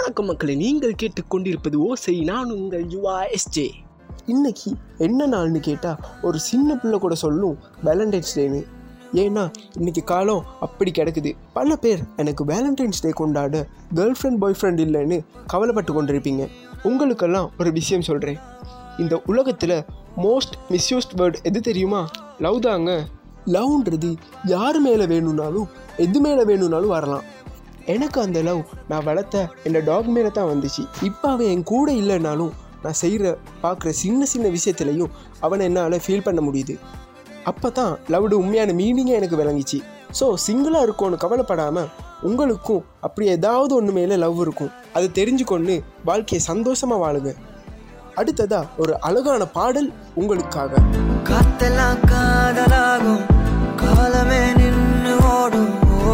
வணக்கம் மக்களை நீங்கள் கேட்டுக்கொண்டிருப்பது ஓசை நான் உங்கள் யுவா எஸ்ஜே இன்னைக்கு என்ன நாள்னு கேட்டால் ஒரு சின்ன பிள்ளை கூட சொல்லும் வேலண்டைன்ஸ் டேன்னு ஏன்னா இன்னைக்கு காலம் அப்படி கிடக்குது பல பேர் எனக்கு வேலண்டைன்ஸ் டே கொண்டாட கேர்ள் ஃப்ரெண்ட் பாய் ஃப்ரெண்ட் இல்லைன்னு கவலைப்பட்டு கொண்டிருப்பீங்க உங்களுக்கெல்லாம் ஒரு விஷயம் சொல்கிறேன் இந்த உலகத்தில் மோஸ்ட் மிஸ்யூஸ்ட் வேர்ட் எது தெரியுமா லவ் தாங்க லவ்ன்றது யார் மேலே வேணும்னாலும் எது மேலே வேணும்னாலும் வரலாம் எனக்கு அந்த லவ் நான் வளர்த்த என்னோட டாக் மேலே தான் வந்துச்சு இப்போ அவன் என் கூட இல்லைனாலும் நான் செய்கிற பார்க்குற சின்ன சின்ன விஷயத்துலையும் அவனை என்னால் ஃபீல் பண்ண முடியுது அப்போ தான் லவ்டு உண்மையான மீனிங்கே எனக்கு விளங்கிச்சு ஸோ சிங்கிளாக இருக்கோன்னு கவலைப்படாமல் உங்களுக்கும் அப்படி ஏதாவது ஒன்று மேலே லவ் இருக்கும் அது தெரிஞ்சுக்கொண்டு வாழ்க்கையை சந்தோஷமாக வாழுங்க அடுத்ததா ஒரு அழகான பாடல் உங்களுக்காக காத்தெல்லாம் காதலாகும் காலமே நின்று ஓடும் ஓ.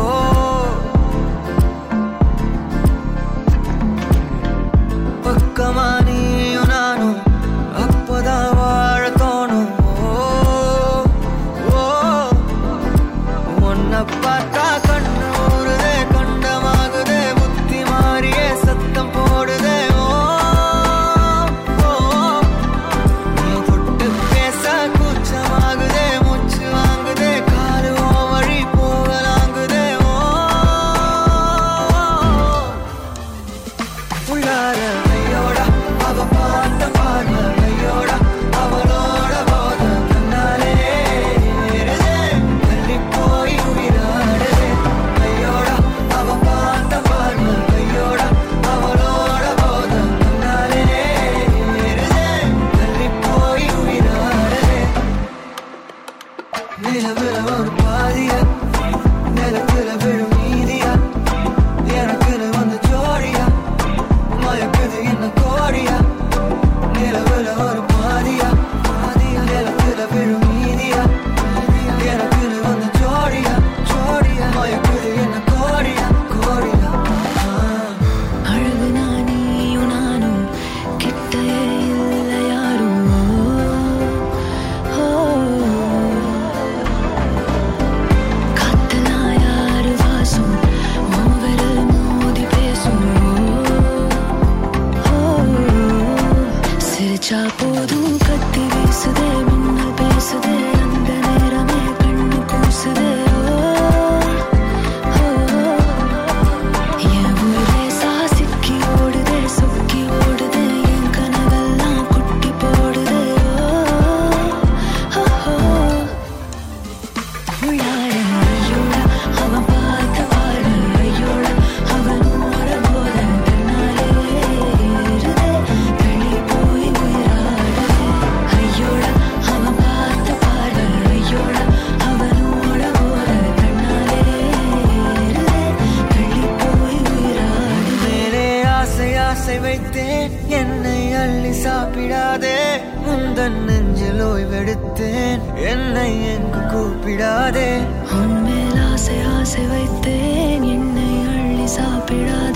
பக்கமா நீயும் நானும் அப்பதான் வாழ தோணும் ஓ. ஓ. உன்னை பார்த்தா கண்ணு ஊறுதே கண்டமாகுதே புத்தி மாறியே சத்தம் போடுதே ஓ ஓ நீ தொட்டு பேச கூச்சமாகுதே மூச்சு வாங்குதே காலு உன் வழி போகலாங்குதே ஓ உள்ளார கையோட அவ பார்த்த பார்வை கையோட அவளோட போத கண்ணாலே ஏறுதே. தள்ளி போய் உயிராடுதே கையோட அவ பார்த்த பார்வை கையோட அவளோட போத கண்ணாலே ஏறுதே. தள்ளி போய் உயிராடுதே நிலவுல ஒரு பாதியா நிலத்துல விழும் மீதியா எனக்குன்னு வந்து ஜோடியா மயக்குது என்ன கோடியா நிலவுல ஒரு பாதியா பாதியா நிலத்துல விழும் மீதியா எனக்குன்னு வந்து ஜோடியா ஜோடியா மயக்குது என்ன கோடியா கோடியா அழகு நானியும் நானும் கிட்டே இல்லை யாரும் ஓ, காத்தெல்லாம் யாரு வாசம் உன் விரல் மோதி பேசும் ஓ, சிரிச்சா போதும் கத்தி வீசுதே மின்னல் பேசுதே அந்த நேரமே கண்ணு கூசுதே ஓ, ஓ என் ஊரே சாசிக்கி ஓடுதே சொக்கி ஓடுதே என் கனவெல்லாம் குட்டி போடுதே ஓ, ஓ, ஓ. உள்ளார ஐயோட அவன் பார்த்த பார்வை ஐயோட அவன் ஓட போத தன்னாலே ஏறுதே வெளி போய் உயிராடுதே ஐயோட அவன் பார்த்த பார்வை ஐயோட அவன் ஓட போத தன்னாலே ஏறுதே வெளி போய் உயிராடுதே மேலே ஆசை ஆசை வைத்தேன் என்னை அள்ளி சாப்பிடாதே முந்தன் நெஞ்சில் ஓய்வெடுத்தேன் என்னை எங்கு கூப்பிடாதே உன்மேல் ஆசை ஆசை வைத்தேன் என்னை அள்ளி சாப்பிடாதே